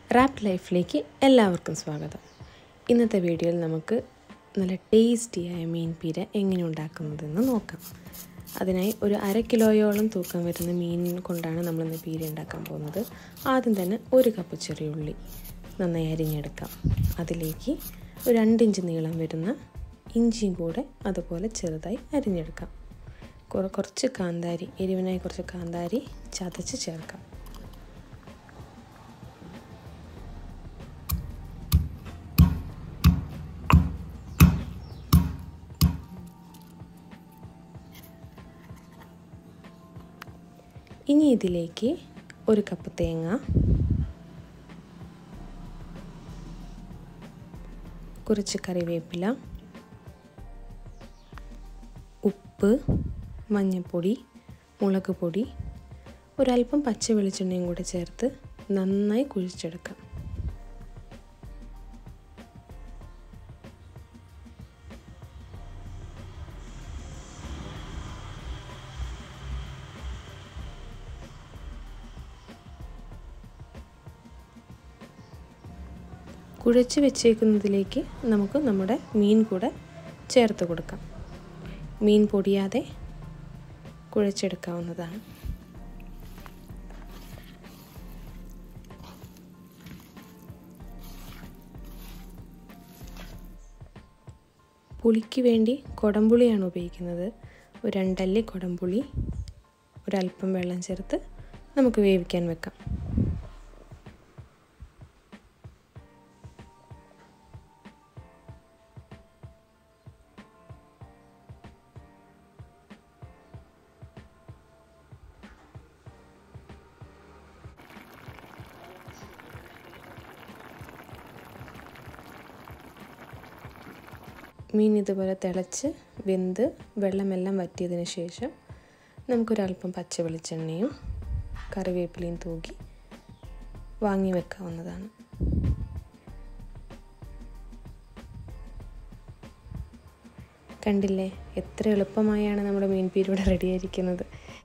rap ലൈഫിലേക്ക് എല്ലാവർക്കും സ്വാഗതം ഇന്നത്തെ വീഡിയോയിൽ നമുക്ക് നല്ല ടേസ്റ്റിയായ മീൻ പീര എങ്ങനെ ഉണ്ടാക്കുന്നതെന്ന് നോക്കാം അതിനായി ഒരു അര കിലോയോളം തൂക്കം വരുന്ന മീൻ കൊണ്ടാണ് നമ്മളിന്ന് പീര ഉണ്ടാക്കാൻ പോകുന്നത് ആദ്യം തന്നെ ഒരു കപ്പ് ചെറിയ ഉള്ളി നന്നായി അരിഞ്ഞെടുക്കാം അതിലേക്ക് ഒരു രണ്ടിഞ്ച് നീളം വരുന്ന ഇഞ്ചിയും കൂടെ അതുപോലെ ചെറുതായി അരിഞ്ഞെടുക്കാം കുറ- കുറച്ച് കാന്താരി എരിവിനായി കുറച്ച് കാന്താരി ചതച്ച് ചേർക്കാം ഇനി ഇതിലേക്ക് ഒരു കപ്പ് തേങ്ങ കുറച്ച് കറിവേപ്പില ഉപ്പ് മഞ്ഞൾപ്പൊടി മുളക് പൊടി ഒരല്പം പച്ച വെളിച്ചെണ്ണയും കൂടെ ചേർത്ത് നന്നായി കുഴിച്ചെടുക്കാം കുഴച്ച് വെച്ചേക്കുന്നതിലേക്ക് നമുക്ക് നമ്മുടെ മീൻ കൂടെ ചേർത്ത് കൊടുക്കാം മീൻ പൊടിയാതെ കുഴച്ചെടുക്കാവുന്നതാണ് പുളിക്ക് വേണ്ടി കുടംപുളിയാണ് ഉപയോഗിക്കുന്നത് ഒരു രണ്ടല്ലി കുടംപുളി ഒരല്പം വെള്ളം ചേർത്ത് നമുക്ക് വേവിക്കാൻ വെക്കാം മീൻ ഇതുപോലെ തിളച്ച് വെന്ത് വെള്ളമെല്ലാം വറ്റിയതിന് ശേഷം നമുക്കൊരല്പം പച്ച വെളിച്ചെണ്ണയും കറിവേപ്പിലയും തൂക്കി വാങ്ങി വെക്കാവുന്നതാണ് കണ്ടില്ലേ എത്ര എളുപ്പമായാണ് നമ്മുടെ മീൻ പീരൂടെ റെഡിയായിരിക്കുന്നത്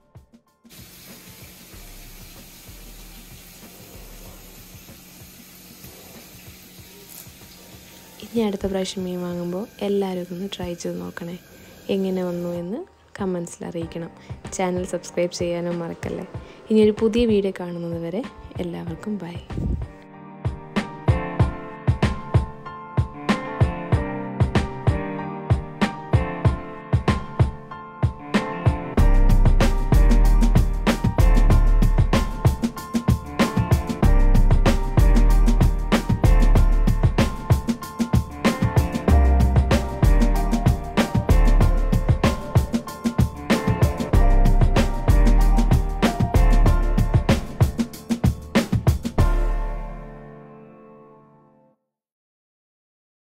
ഇനി അടുത്ത പ്രാവശ്യം മീൻ വാങ്ങുമ്പോൾ എല്ലാവരും ഇതൊന്ന് ട്രൈ ചെയ്ത് നോക്കണേ എങ്ങനെ വന്നു എന്ന് കമൻസിൽ അറിയിക്കണം ചാനൽ സബ്സ്ക്രൈബ് ചെയ്യാനും മറക്കല്ലേ ഇനി ഒരു പുതിയ വീഡിയോ കാണുന്നത് വരെ എല്ലാവർക്കും ബൈ